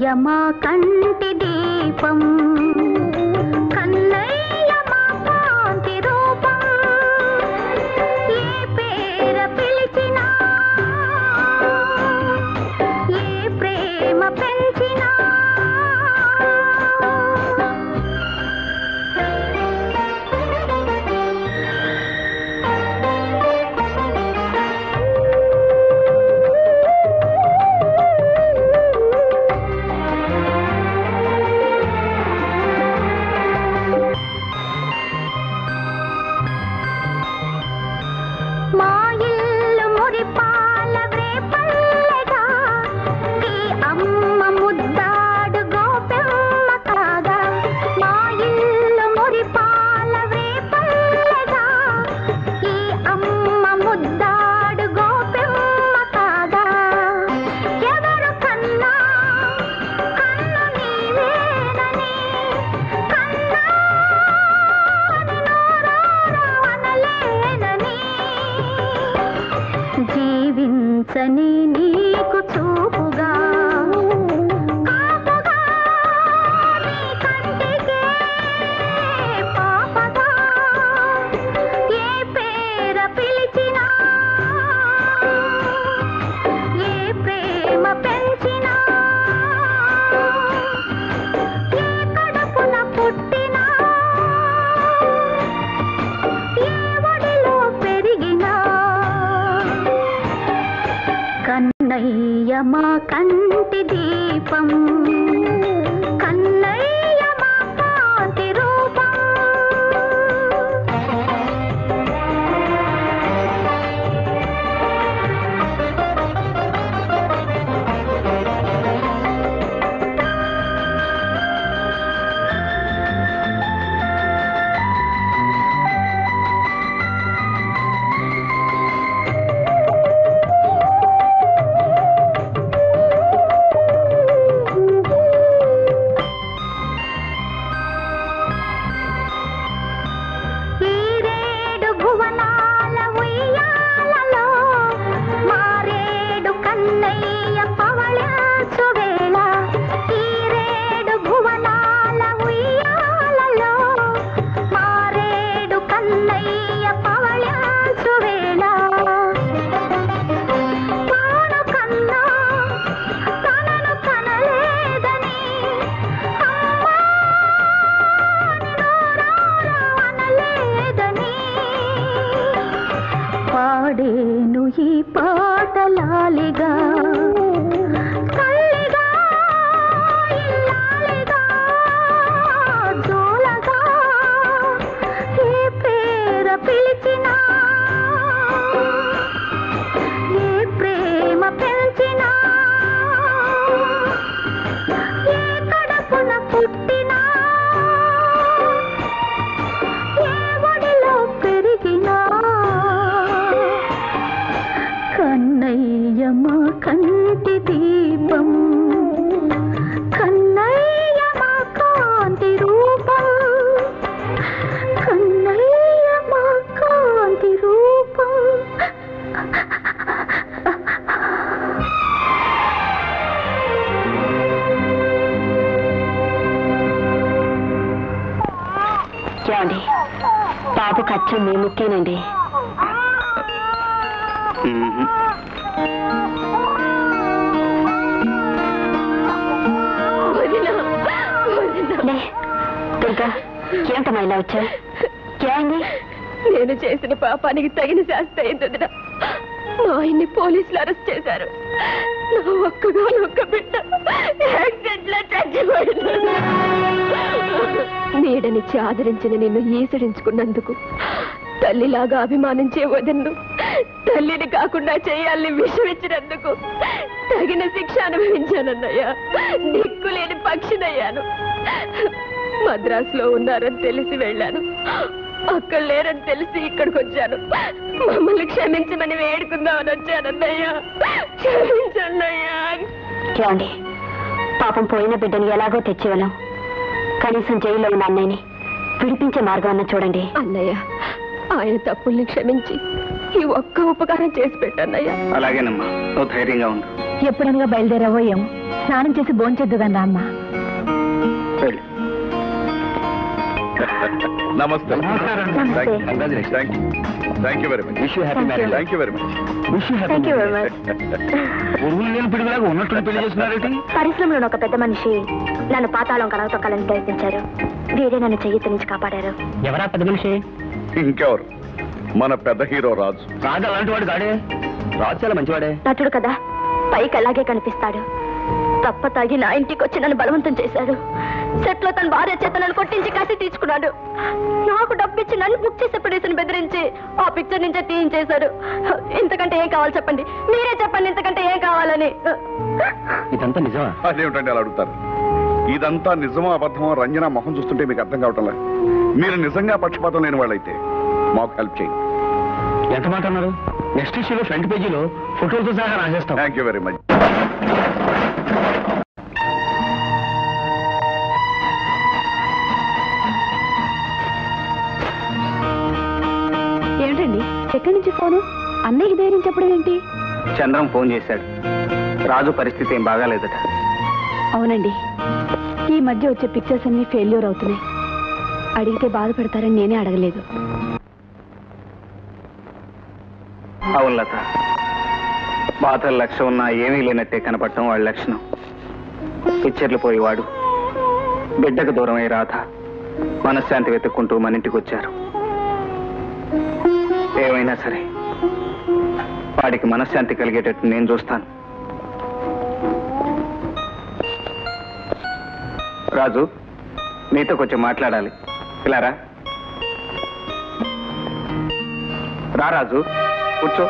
కన్నయ్య మా కంటి దీపం కన్నయ్య మా కాంతి రూపం ఏ పేర పిలిచినా ఏ ప్రేమ పెంచినా మా ఇల్లు మురిపాల వ్రేపల్లెగా ఈ అమ్మ ముద్దాడు గోపెమ్మ కాగా మా ఇల్లు మురిపాల వ్రేపల్లెగా ఈ అమ్మ ముద్దాడు గోపెమ్మ కాగా ఎవరు కన్నా కన్ను నీవేనని కన్నా అనలేనని జీవించని నీకు చూపుగా కాపుగా నీ కంటికే పాపగా ఏ పేర పిలిచినా ఏ ప్రేమ పెంచినా ఏ కడుపున పుట్టినా ఏ ఒడిలో పెరిగినా కన్నయ్య మా కంటి దీపం కన్నయ్య మా కాంతి రూపం ఈరేడు భువనాల ఉయ్యాలలో మారేడు కన్నయ్య పవళించు వేళ ఈరేడు భువనాల ఉయ్యాలలో మారేడు కన్నయ్య పవళించు వేళ తాను కన్నా తనను కనలేదని అమ్మా అనలేదని పాడేను ఈ పాటలాలిగా తల్లిగా ఇల్లాలిగా జోలగా ఏ పేర పిలిచినా ఏ ప్రేమ పెంచినా ఏ కడపున పుట్టినా ఏ ఒడిలో పెరిగినా కన్నయ్య మా కంటి దీపం కన్నయ్య మా కాంతి రూపం కన్నయ్య మా కాంతి రూపం ఏమండి బాబు ఖర్చు మీ ముఖ్యనండి లే, దుర్గా ఏమిటమ్మా ఇలా వచ్చా ఏమైంది నేను చేసిన పాపానికి తగిన శాస్తి అయింది వదిన. మా ఆయన్ని పోలీసులు అరెస్ట్ చేశారు నా ఒక్కగా ఒక్క బిడ్డ యాక్సిడెంట్ లో చచ్చిపోయింది నీడనిచ్చి ఆదరించిన నిన్ను ఈసడించుకున్నందుకు తల్లిలాగా అభిమానించే వదన్ను తల్లిని కాకుండా చేయాలని విషం ఇచ్చినందుకు తగిన శిక్ష అనుభవించానన్నయ్యా దిక్కులేని పక్షినయ్యాను మద్రాసులో ఉన్నారని తెలిసి వెళ్ళాను అక్కడ లేరని తెలిసి ఇక్కడికి వచ్చాను మమ్మల్ని క్షమించమని వేడుకుందామని వచ్చానన్నయ్యా క్షమించన్నయ్యా ఏమండి పాపం పోయిన బిడ్డని ఎలాగో తెచ్చివెళ్ళాం కనీసం జైల్లో ఉన్న అన్నయ్యని విడిపించే మార్గం అన్న చూడండి అన్నయ్య ఆయన తప్పుల్ని క్షమించి ఈ ఒక్క ఉపకారం చేసి పెట్టన్నయ్యా అలాగేనమ్మా నువ్వు ధైర్యంగా ఉండు ఎప్పుడనగా బయలుదేరావో ఏమో స్నానం చేసి భోంచేద్దుగాని అమ్మా వెళ్ళు. నమస్తే నమస్కారం. నమస్తే. Thank you thank you very much wish you happy Thank you. Marriage thank you very much wish you happy thank you very much ఉరువులు లేని పిడుగులాగా ఉన్నట్టు పెళ్లి చేస్తున్నారేంటి పరిశ్రమలో ఒక పెద్ద మనిషి నన్ను పాతాళం కలవ తొక్కాలని ప్రయత్నించారు వీరే నన్ను చెయ్యి నుంచి కాపాడారు ఎవరా పెద్ద మనిషి ఇంకెవరు మన పెద్ద హీరో రాజు రాజు అలాంటి వాడు కాడే రాజు చాలా మంచివాడే నటుడు కదా పైకి అలాగే కనిపిస్తాడు తప్ప తాగి నా ఇంటికి వచ్చి నన్ను బలవంతం చేశాడు సెట్ లో తన భార్య చేత నన్ను కొట్టించి కసి తీర్చుకున్నాడు నాకు డబ్బిచ్చి నన్ను బుక్ చేసే ప్రొడ్యూసర్ బెదిరించి ఆ పిక్చర్ నుంచే తీయించేశాడు ఇంతకంటే ఏం కావాలి చెప్పండి మీరే చెప్పండి ఇంతకంటే ఏం కావాలని ఇదంతా నిజమా అదేమిటండి అలా అడుగుతారు ఇదంతా నిజమో అబద్ధమో రంజన మొహం చూస్తుంటే మీకు అర్థం కావటంలే మీరు నిజంగా పక్షపాతం లేని వాళ్ళైతే మాకు హెల్ప్ చేయండి ఎంత మాట అన్నారు నెక్స్ట్ ఇష్యూలో ఫ్రంట్ పేజీలో ఫోటోలతో సహా రాసేస్తాం థ్యాంక్ యూ వెరీ మచ్ ఏమిటండి ఎక్కడి నుంచి ఫోను అన్నయ్య ధైర్యం చెప్పడం ఏంటి చంద్రం ఫోన్ చేశాడు రాజు పరిస్థితి ఏం బాగాలేదట అవునండి ఈ మధ్య వచ్చే పిక్చర్స్ అన్ని ఫెయిల్యూర్ అవుతున్నాయి అడిగితే బాధపడతారని నేనే అడగలేదు అవును లత బాధల లక్ష్యం ఉన్నా ఏమీ లేనట్టే కనపడటం వాళ్ళ లక్షణం పిక్చర్లు పోయేవాడు బిడ్డకు దూరమై రాధ మనశ్శాంతి వెతుక్కుంటూ మన ఇంటికి వచ్చారు ఏమైనా సరే వాడికి మనశ్శాంతి కలిగేటట్టు నేను చూస్తాను రాజు నీతో కొంచెం మాట్లాడాలి ఇలా రా రా రాజు కూర్చో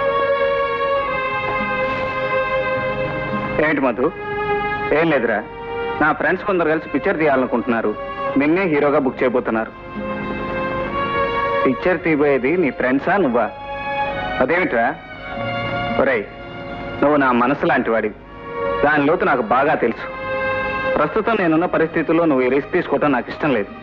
ఏంటి మధు ఏం లేదురా నా ఫ్రెండ్స్ కొందరు కలిసి పిక్చర్ తీయాలనుకుంటున్నారు నిన్నే హీరోగా బుక్ చేయబోతున్నారు పిక్చర్ తీయబోయేది నీ ఫ్రెండ్సా నువ్వా అదేమిట్రా ఒరేయ్ నువ్వు నా మనసు లాంటి వాడివి దాని లోతు నాకు బాగా తెలుసు ప్రస్తుతం నేనున్న పరిస్థితుల్లో నువ్వు ఈ రిస్క్ తీసుకోవటం నాకు ఇష్టం లేదు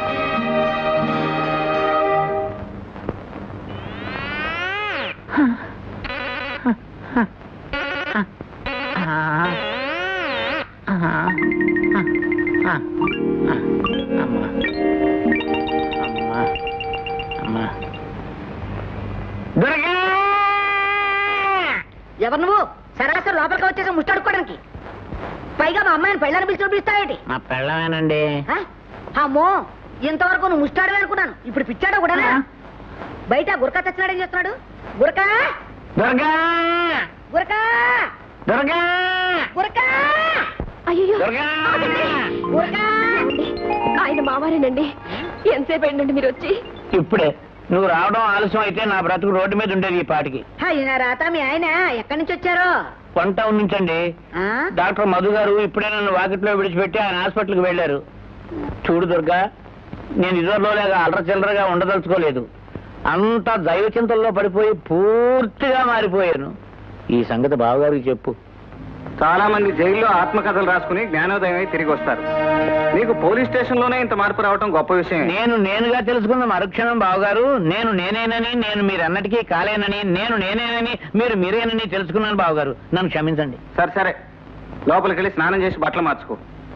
ఎవరు నువ్వు సరాసరి లోపలికి వచ్చేసి ముస్తాడుకోవడానికి పైగా మా అమ్మాయిని పెళ్ళని పిలిచి పిలుస్తావేటి మా పెళ్ళమేనండి ఆ? అమ్మో ఇంతవరకు నువ్వు ముస్తాడు అనుకున్నాను ఇప్పుడు పిచ్చాడు కూడా బయట గురక తెచ్చినాడేం చేస్తున్నాడు గురక దుర్గా గురక దుర్గా గురక అయ్యో దుర్గా గురక ఆయన మావారేనండి ఎంతసేపు అయిందండి మీరు వచ్చి ఇప్పుడే నువ్వు రావడం ఆలస్యం అయితే నా బ్రతుకు రోడ్డు మీద ఉండేది ఈ పాటికి అయినా రాత మీ ఆయన ఎక్కడి నుంచి వచ్చారో వన్ టౌన్ నుంచండి ఆ? డాక్టర్ మధు గారు ఇప్పుడే నన్ను వాకిట్లో విడిచిపెట్టి ఆయన హాస్పిటల్కి వెళ్ళారు చూడు దుర్గా నేను ఇదివరలో లేక అల్లర చిల్లరగా ఉండదలుచుకోలేదు అంతా దైవ చింతల్లో పడిపోయి పూర్తిగా మారిపోయాను ఈ సంగతి బావగారికి చెప్పు చాలా మంది జైల్లో ఆత్మకథలు రాసుకుని జ్ఞానోదయం అయి తిరిగి వస్తారు నీకు పోలీస్ స్టేషన్ లోనే ఇంత మార్పు రావడం గొప్ప విషయం నేను నేనుగా తెలుసుకున్న మరుక్షణం బావగారు నేను నేనేనని నేను మీరన్నటికీ కాలేనని నేను నేనేనని మీరు మీరేనని తెలుసుకున్నాను బావగారు నన్ను క్షమించండి సరే సరే లోపలికి వెళ్ళి స్నానం చేసి బట్టలు మార్చుకో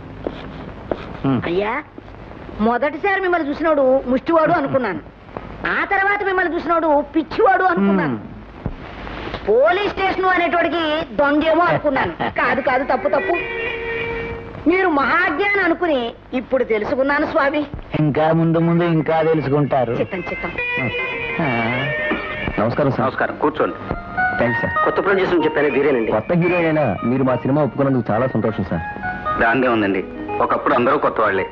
అయ్యా మొదటిసారి మిమ్మల్ని చూసినోడు ముష్టివాడు అనుకున్నాను ఆ తర్వాత మిమ్మల్ని చూసినోడు పిచ్చివాడు అనుకున్నాను పోలీస్ స్టేషన్ అనేటోడికి దొంగేమో అనుకున్నాను కాదు కాదు తప్పు తప్పు మీరు మహాజ్ఞానం అనుకుని ఇప్పుడు తెలుసుకున్నాను స్వామి ఇంకా ముందు ముందు ఇంకా తెలుసుకుంటారు చిత్తం చిత్తం నమస్కారం సార్ నమస్కారం కూర్చోండి థ్యాంక్స్ సార్ కొత్త ప్రొడ్యూసర్ చెప్పాను వీరేనండి కొత్త హీరోయిన్ అయినా మీరు మా సినిమా ఒప్పుకున్నందుకు చాలా సంతోషం సార్ దాందే ఉందండి ఒకప్పుడు అందరూ కొత్త వాళ్ళే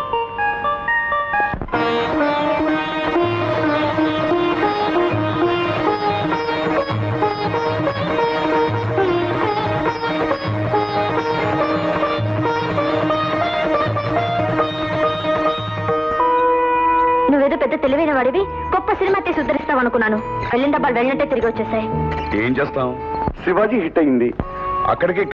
నువ్వేదో పెద్ద తెలివైన వాడివి గొప్ప సినిమా తీసి ఉద్ధరిస్తావు అనుకున్నాను వెళ్ళిన డబ్బాలు వెళ్ళినట్టే తిరిగి వచ్చేసాయి ఏం చేస్తాం శివాజీ హిట్ అయింది అక్కడికి